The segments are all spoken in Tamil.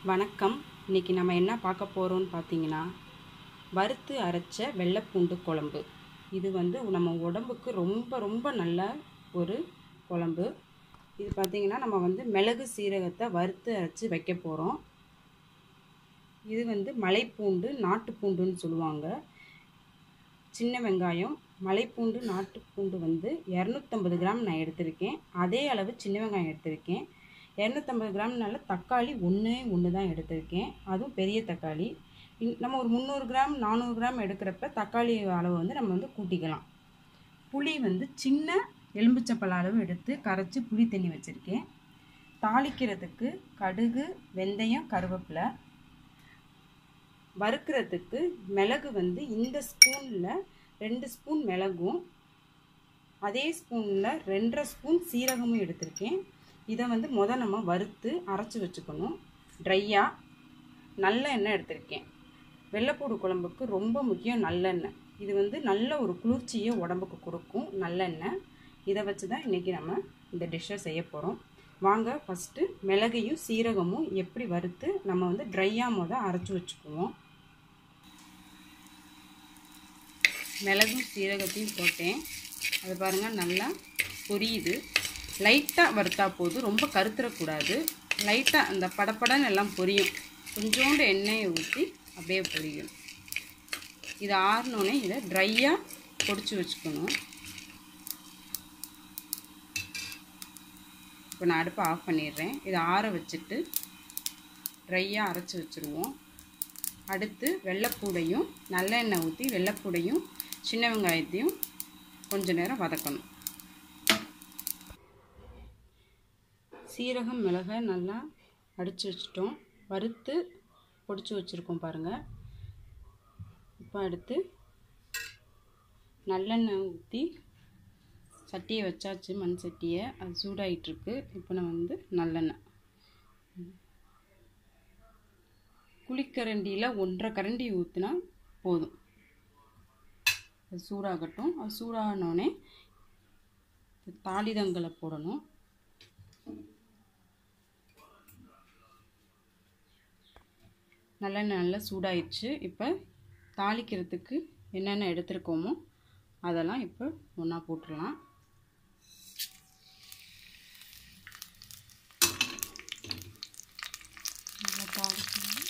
வணக்கம் இன்னைக்கு நம்ம என்ன பார்க்க போகிறோம்னு பார்த்தீங்கன்னா வறுத்து அரைச்ச வெள்ளைப்பூண்டு குழம்பு இது வந்து நம்ம உடம்புக்கு ரொம்ப ரொம்ப நல்ல ஒரு குழம்பு இது பார்த்திங்கன்னா நம்ம வந்து மிளகு சீரகத்தை வறுத்து அரைச்சி வைக்க போகிறோம் இது வந்து மலைப்பூண்டு நாட்டுப்பூண்டுன்னு சொல்லுவாங்க சின்ன வெங்காயம் மலைப்பூண்டு நாட்டுப்பூண்டு வந்து இரநூத்தம்பது கிராம் நான் எடுத்திருக்கேன் அதே அளவு சின்ன வெங்காயம் எடுத்திருக்கேன் இரநூத்தம்பது கிராம்னால தக்காளி ஒன்றே ஒன்று தான் எடுத்திருக்கேன் அதுவும் பெரிய தக்காளி இன்- நம்ம ஒரு முந்நூறு கிராம் நானூறு கிராம் எடுக்கிறப்ப தக்காளி அளவு வந்து நம்ம வந்து கூட்டிக்கலாம் புளி வந்து சின்ன எலும்புச்சப்பழ அளவு எடுத்து கரைச்சி புளி தண்ணி வச்சுருக்கேன் தாளிக்கிறதுக்கு கடுகு வெந்தயம் கருவேப்பிலை வறுக்கிறதுக்கு மிளகு வந்து இந்த ஸ்பூனில் ரெண்டு ஸ்பூன் மிளகும் அதே ஸ்பூனில் ரெண்டரை ஸ்பூன் சீரகமும் எடுத்திருக்கேன் இதை வந்து முத நம்ம வறுத்து அரைச்சி வச்சுக்கணும் ட்ரையாக நல்ல எண்ணெய் எடுத்திருக்கேன் வெள்ளைப்பூடு குழம்புக்கு ரொம்ப முக்கியம் நல்லெண்ணெய் இது வந்து நல்ல ஒரு குளிர்ச்சியை உடம்புக்கு கொடுக்கும் நல்லெண்ணெய் இதை வச்சு தான் இன்றைக்கி நம்ம இந்த டிஷ்ஷை செய்ய போகிறோம் வாங்க ஃபஸ்ட்டு மிளகையும் சீரகமும் எப்படி வறுத்து நம்ம வந்து ட்ரையாக முத அரைச்சி வச்சுக்குவோம் மிளகும் சீரகத்தையும் போட்டேன் அது பாருங்கள் நல்லா பொரியுது லைட்டாக வறுத்தா போதும் ரொம்ப கருத்துறக்கூடாது லைட்டாக அந்த படப்படன்னு எல்லாம் பொரியும் கொஞ்சோண்டு எண்ணெயை ஊற்றி அப்படியே பொரியும் இது ஆறினோடனே இதை ட்ரையாக பொடிச்சு வச்சுக்கணும் இப்போ நான் அடுப்பை ஆஃப் பண்ணிடுறேன் இதை ஆற வச்சுட்டு ட்ரையாக அரைச்சி வச்சுருவோம் அடுத்து வெள்ளைப்பூடையும் நல்லெண்ணெய் ஊற்றி வெள்ளைப்பூடையும் சின்ன வெங்காயத்தையும் கொஞ்ச நேரம் வதக்கணும் சீரகம் மிளகை நல்லா அடித்து வச்சிட்டோம் வறுத்து பொடிச்சு வச்சுருக்கோம் பாருங்கள் இப்போ அடுத்து நல்லெண்ணெய் ஊற்றி சட்டியை வச்சாச்சு மண் சட்டியை அது சூடாயிட்டிருக்கு இப்போ நான் வந்து நல்லெண்ணெய் குழிக்கரண்டியில் ஒன்றரை கரண்டி ஊற்றினா போதும் அது சூடாகட்டும் அது சூடானோடனே தாளிதங்களை போடணும் நல்லெண்ணெய் நல்லா சூடாயிடுச்சு இப்போ தாளிக்கிறதுக்கு என்னென்ன எடுத்துருக்கோமோ அதெல்லாம் இப்போ ஒன்றா போட்டுடலாம் நல்லா தாளிக்கணும்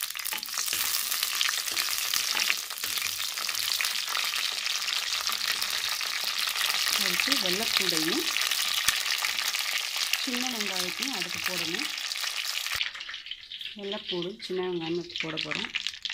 அதுக்கு வெள்ளைப்பூடையும் சின்ன வெங்காயத்தையும் அதுக்கு போடணும் வெள்ளைப்பூடு சின்ன வெங்காயம் எடுத்து போட போகிறோம்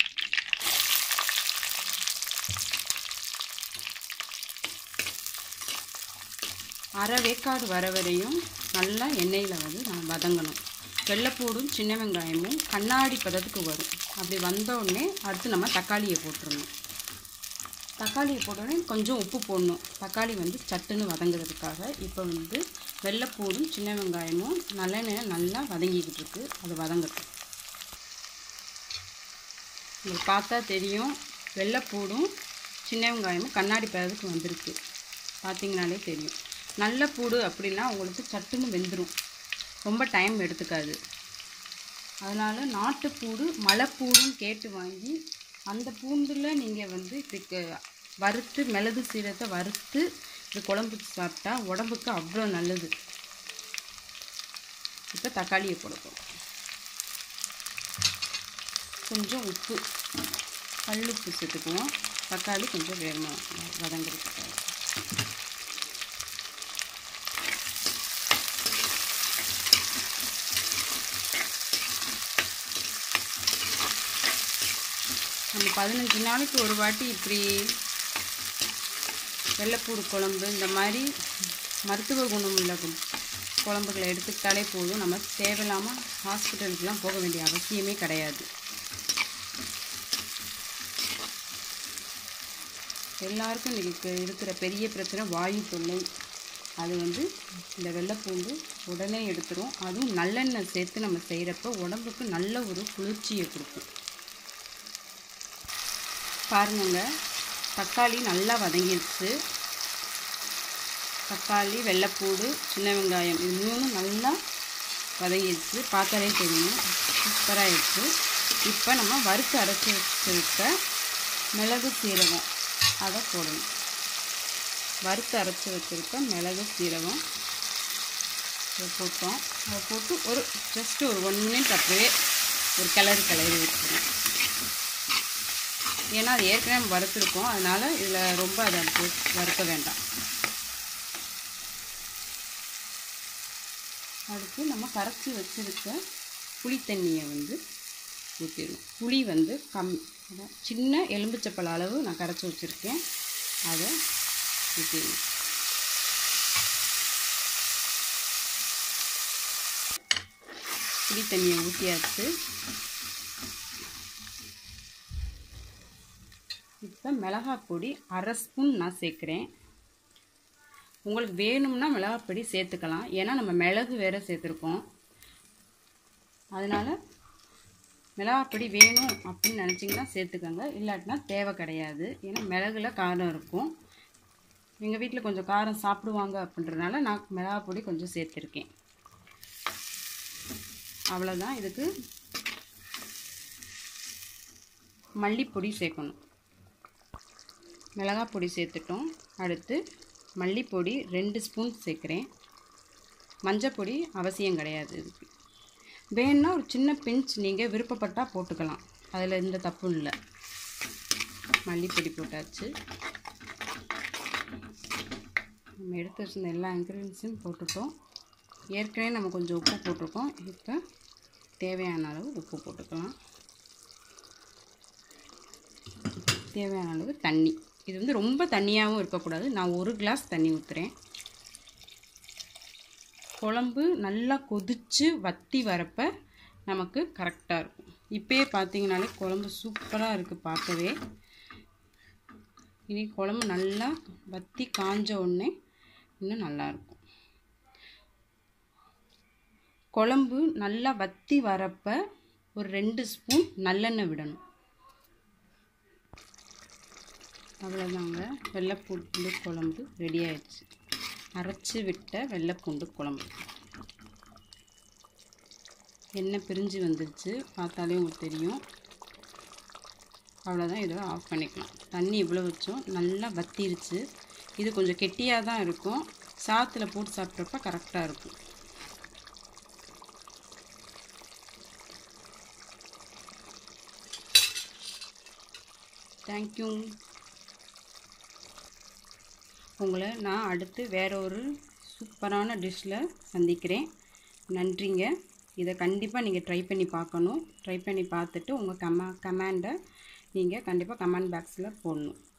அரை வேக்காடு வர வரையும் நல்லா எண்ணெயில் வந்து நம்ம வதங்கணும் வெள்ளைப்பூடும் சின்ன வெங்காயமும் கண்ணாடி பதத்துக்கு வரும் அப்படி வந்த உடனே அடுத்து நம்ம தக்காளியை போட்டுருணும் தக்காளியை போட்டோடனே கொஞ்சம் உப்பு போடணும் தக்காளி வந்து சட்டுன்னு வதங்குறதுக்காக இப்போ வந்து வெள்ளைப்பூடும் சின்ன வெங்காயமும் நல்லெண்ணெய் நல்லா வதங்கிக்கிட்டு இருக்கு அது வதங்கட்டும் உங்களுக்கு பார்த்தா தெரியும் வெள்ளைப்பூடும் சின்ன வெங்காயமும் கண்ணாடி பதத்துக்கு வந்திருக்கு பார்த்தீங்கனாலே தெரியும் நல்ல பூடு அப்படின்னா உங்களுக்கு சட்டுன்னு வெந்துடும் ரொம்ப டைம் எடுத்துக்காது அதனால் நாட்டுப்பூடு மலைப்பூடுன்னு கேட்டு வாங்கி அந்த பூண்டில் நீங்கள் வந்து இதுக்கு வறுத்து மிளகு சீரகத்தை வறுத்து இது குழம்புக்கு சாப்பிட்டா உடம்புக்கு அவ்வளோ நல்லது இப்போ தக்காளியை போட போகிறோம் கொஞ்சம் உப்பு கல் உப்பு சேர்த்துக்குவோம் தக்காளி கொஞ்சம் வேகமாக வதங்குறதுக்காக நம்ம பதினஞ்சு நாளைக்கு ஒரு வாட்டி இப்படி வெள்ளைப்பூடு குழம்பு இந்த மாதிரி மருத்துவ குணம் உள்ள கு- குழம்புகளை எடுத்துக்கிட்டாலே போதும் நம்ம தேவையில்லாமல் ஹாஸ்பிட்டலுக்குலாம் போக வேண்டிய அவசியமே கிடையாது எல்லாருக்கும் இன்றைக்கி இருக்கிற பெரிய பிரச்சனை வாயு தொல்லை அது வந்து இந்த வெள்ளைப்பூண்டு உடனே எடுத்துரும் அதுவும் நல்லெண்ணெய் சேர்த்து நம்ம செய்கிறப்ப உடம்புக்கு நல்ல ஒரு குளிர்ச்சியை கொடுக்கும் பாருங்கங்க தக்காளி நல்லா வதங்கிடுச்சு தக்காளி வெள்ளைப்பூடு சின்ன வெங்காயம் இது மூணும் நல்லா வதங்கிடுச்சு பார்த்தாலே தெரியும் சூப்பராக இருக்குது இப்போ நம்ம வறுத்து அரைச்சி வச்சுருக்க மிளகு சீரகம் அதை போடணும் வறுத்து அரைச்சி வச்சுருக்க மிளகு சீரகம் இதை போட்டோம் அதை போட்டு ஒரு ஜஸ்ட் ஒரு ஒன் மினிட் அப்படியே ஒரு கிளறி கிளறி வச்சுக்கணும் ஏன்னா அது ஏற்கனவே நம்ம வறுத்துருக்கோம் அதனால் இதில் ரொம்ப அதை போட்டு வறுக்க வேண்டாம் அடுத்து நம்ம கரைச்சி வச்சுருக்க புளி தண்ணியை வந்து ஊற்றிடணும் புளி வந்து கம் அதான் சின்ன எலும்புச்சப்பழ அளவு நான் கரைச்சி வச்சுருக்கேன் அதை ஊற்றிடணும் புளி தண்ணியை ஊற்றியாச்சு இப்போ மிளகாய் பொடி அரை ஸ்பூன் நான் சேர்க்குறேன் உங்களுக்கு வேணும்னா மிளகாய் பொடி சேர்த்துக்கலாம் ஏன்னா நம்ம மிளகு வேறு சேர்த்துருக்கோம் அதனால் மிளகாய் பொடி வேணும் அப்படின்னு நினச்சிங்கன்னா சேர்த்துக்கோங்க இல்லாட்டினா தேவை கிடையாது ஏன்னா மிளகுல காரம் இருக்கும் எங்கள் வீட்டில் கொஞ்சம் காரம் சாப்பிடுவாங்க அப்படின்றதுனால நான் மிளகாய் பொடி கொஞ்சம் சேர்த்துருக்கேன் அவ்வளோதான் இதுக்கு மல்லிப்பொடி சேர்க்கணும் மிளகாய் பொடி சேர்த்துட்டோம் அடுத்து மல்லிப்பொடி ரெண்டு ஸ்பூன் சேர்க்குறேன் மஞ்சப்பொடி அவசியம் கிடையாது இதுக்கு வேணுன்னா ஒரு சின்ன பிஞ்ச் நீங்கள் விருப்பப்பட்டால் போட்டுக்கலாம் அதில் எந்த தப்பும் இல்லை மல்லிப்பொடி போட்டாச்சு நம்ம எடுத்து வச்சிருந்த எல்லா இன்க்ரீடியன்ஸையும் போட்டுட்டோம் ஏற்கனவே நம்ம கொஞ்சம் உப்பு போட்டிருக்கோம் இப்போ தேவையான அளவு உப்பு போட்டுக்கலாம் தேவையான அளவு தண்ணி இது வந்து ரொம்ப தண்ணியாகவும் இருக்கக்கூடாது நான் ஒரு கிளாஸ் தண்ணி ஊற்றுறேன் குழம்பு நல்லா கொதித்து வத்தி வரப்ப நமக்கு கரெக்டாக இருக்கும் இப்போயே பார்த்தீங்கனாலே குழம்பு சூப்பராக இருக்குது பார்க்கவே இனி குழம்பு நல்லா வத்தி காஞ்ச உடனே இன்னும் நல்லாயிருக்கும் குழம்பு நல்லா வத்தி வரப்ப ஒரு ரெண்டு ஸ்பூன் நல்லெண்ணெய் விடணும் அவ்வளோதாங்க வெள்ளைப்பூண்டு குழம்பு ரெடி ஆயிடுச்சு அரைச்சி விட்ட வெள்ளைப்பூண்டு குழம்பு எண்ணெய் பிரிஞ்சு வந்துருச்சு பார்த்தாலே உங்களுக்கு தெரியும் அவ்வளோதான் இதோட ஆஃப் பண்ணிக்கலாம் தண்ணி இவ்வளோ வச்சோம் நல்லா வத்திருச்சு இது கொஞ்சம் கெட்டியாக தான் இருக்கும் சாத்தில் போட்டு சாப்பிட்றப்ப கரெக்டாக இருக்கும் தேங்க்யூ உங்களை நான் அடுத்து வேற ஒரு சூப்பரான டிஷ்ஷில் சந்திக்கிறேன் நன்றிங்க இதை கண்டிப்பாக நீங்கள் ட்ரை பண்ணி பார்க்கணும் ட்ரை பண்ணி பார்த்துட்டு உங்கள் கம கமெண்டை நீங்கள் கண்டிப்பாக கமெண்ட் பாக்ஸில் போடணும்